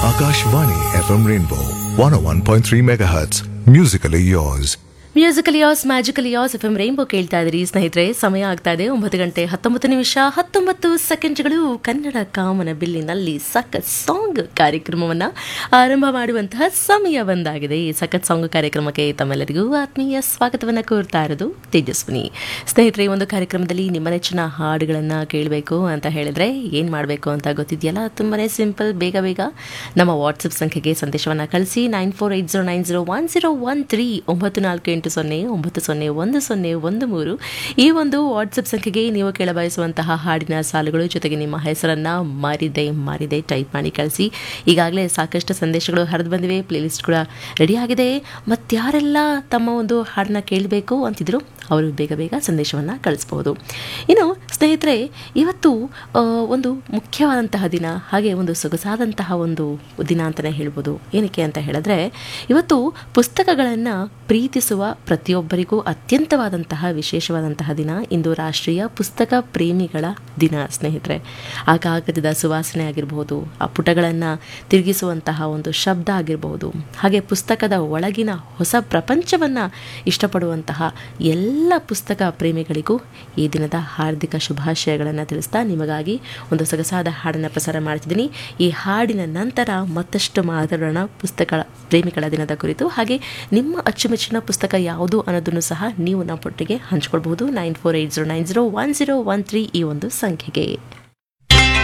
Akashvani FM Rainbow 101.3 MHz. Musically yours. Musically yours magically yours F M rainbow ಕೇಳ್ತಾ ಇದ್ರಿ ಸ್ನೇಹಿತರೆ ಸಮಯ ಆಗ್ತಾ ಇದೆ ಒಂಬತ್ತು ಗಂಟೆ ಹತ್ತೊಂಬತ್ತು ನಿಮಿಷ ಹತ್ತೊಂಬತ್ತು ಸೆಕೆಂಡ್ಗಳು ಕನ್ನಡ ಕಾಮನ ಬಿಲ್ಲಿನಲ್ಲಿ ಸಖತ್ ಸಾಂಗ್ ಕಾರ್ಯಕ್ರಮವನ್ನು ಆರಂಭ ಮಾಡುವಂತಹ ಸಮಯ ಬಂದಾಗಿದೆ ಈ ಸಖತ್ ಸಾಂಗ್ ಕಾರ್ಯಕ್ರಮಕ್ಕೆ ತಮ್ಮೆಲ್ಲರಿಗೂ ಆತ್ಮೀಯ ಸ್ವಾಗತವನ್ನು ಕೋರ್ತಾ ಇರೋದು ತೇಜಸ್ವಿನಿ ಸ್ನೇಹಿತರೆ ಈ ಒಂದು ಕಾರ್ಯಕ್ರಮದಲ್ಲಿ ನಿಮ್ಮ ನೆಚ್ಚಿನ ಹಾಡುಗಳನ್ನು ಕೇಳಬೇಕು ಅಂತ ಹೇಳಿದ್ರೆ ಏನು ಮಾಡಬೇಕು ಅಂತ ಗೊತ್ತಿದೆಯಲ್ಲ ತುಂಬಾ ಸಿಂಪಲ್ ಬೇಗ ಬೇಗ ನಮ್ಮ ವಾಟ್ಸಪ್ ಸಂಖ್ಯೆಗೆ ಸಂದೇಶವನ್ನು ಕಳಿಸಿ nine four eight zero nine zero one zero one three ಒಂಬತ್ತು ನಾಲ್ಕು ಎಂಟು ಸೊನ್ನೆ ಒಂಬತ್ತು ಸೊನ್ನೆ ಒಂದು ಸೊನ್ನೆ ಒಂದು ಮೂರು ಈ ಒಂದು ವಾಟ್ಸಪ್ ಸಂಖ್ಯೆಗೆ ನೀವು ಕೇಳಬಯಸುವಂತಹ ಹಾಡಿನ ಸಾಲುಗಳು ಜೊತೆಗೆ ನಿಮ್ಮ ಹೆಸರನ್ನು ಮಾರಿದೆ ಮಾರಿದೆ ಟೈಪ್ ಮಾಡಿ ಕಳಿಸಿ ಈಗಾಗಲೇ ಸಾಕಷ್ಟು ಸಂದೇಶಗಳು ಹರಿದು ಬಂದಿವೆ ಪ್ಲೇಲಿಸ್ಟ್ ಕೂಡ ರೆಡಿ ಆಗಿದೆ ಮತ್ತಾರೆಲ್ಲ ತಮ್ಮ ಒಂದು ಹಾಡನ್ನ ಕೇಳಬೇಕು ಅಂತಿದ್ರು ಅವರು ಬೇಗ ಬೇಗ ಸಂದೇಶವನ್ನು ಕಳಿಸ್ಬೋದು ಇನ್ನು ಸ್ನೇಹಿತರೆ ಇವತ್ತು ಆ, ಒಂದು ಮುಖ್ಯವಾದಂತಹ ದಿನ ಹಾಗೆ ಒಂದು ಸೊಗಸಾದಂತಹ ಒಂದು ದಿನ ಅಂತಲೇ ಹೇಳ್ಬೋದು ಏನಕ್ಕೆ ಅಂತ ಹೇಳಿದ್ರೆ ಇವತ್ತು ಪುಸ್ತಕಗಳನ್ನು ಪ್ರೀತಿಸುವ ಪ್ರತಿಯೊಬ್ಬರಿಗೂ ಅತ್ಯಂತವಾದಂತಹ ವಿಶೇಷವಾದಂತಹ ದಿನ ಇಂದು ರಾಷ್ಟ್ರೀಯ ಪುಸ್ತಕ ಪ್ರೇಮಿಗಳ ದಿನ ಸ್ನೇಹಿತರೆ ಆ ಕಾಗದದ ಸುವಾಸನೆ ಆಗಿರಬಹುದು ಆ ಪುಟಗಳನ್ನು ತಿರುಗಿಸುವಂತಹ ಒಂದು ಶಬ್ದ ಆಗಿರಬಹುದು ಹಾಗೆ ಪುಸ್ತಕದ ಒಳಗಿನ ಹೊಸ ಪ್ರಪಂಚವನ್ನು ಇಷ್ಟಪಡುವಂತಹ ಎಲ್ಲ ಪುಸ್ತಕ ಪ್ರೇಮಿಗಳಿಗೂ ಈ ದಿನದ ಹಾರ್ದಿಕ ಶುಭಾಶಯಗಳನ್ನು ತಿಳಿಸ್ತಾ ನಿಮಗಾಗಿ ಒಂದು ಸೊಗಸಾದ ಹಾಡನ್ನು ಪ್ರಸಾರ ಮಾಡ್ತಿದ್ದೀನಿ ಈ ಹಾಡಿನ ನಂತರ ಮತ್ತಷ್ಟು ಮಾತಾಡೋಣ ಪುಸ್ತಕ ಪ್ರೇಮಿಗಳ ದಿನದ ಕುರಿತು ಹಾಗೆ ನಿಮ್ಮ ಅಚ್ಚುಮೆಚ್ಚಿನ ಪುಸ್ತಕ ಯಾವುದು ಅನ್ನೋದನ್ನು ಸಹ ನೀವು ನಮ್ಮ ಒಟ್ಟಿಗೆ ಹಂಚ್ಕೊಳ್ಬಹುದು nine four eight zero nine zero one zero one three ಈ ಒಂದು ಸಂಖ್ಯೆಗೆ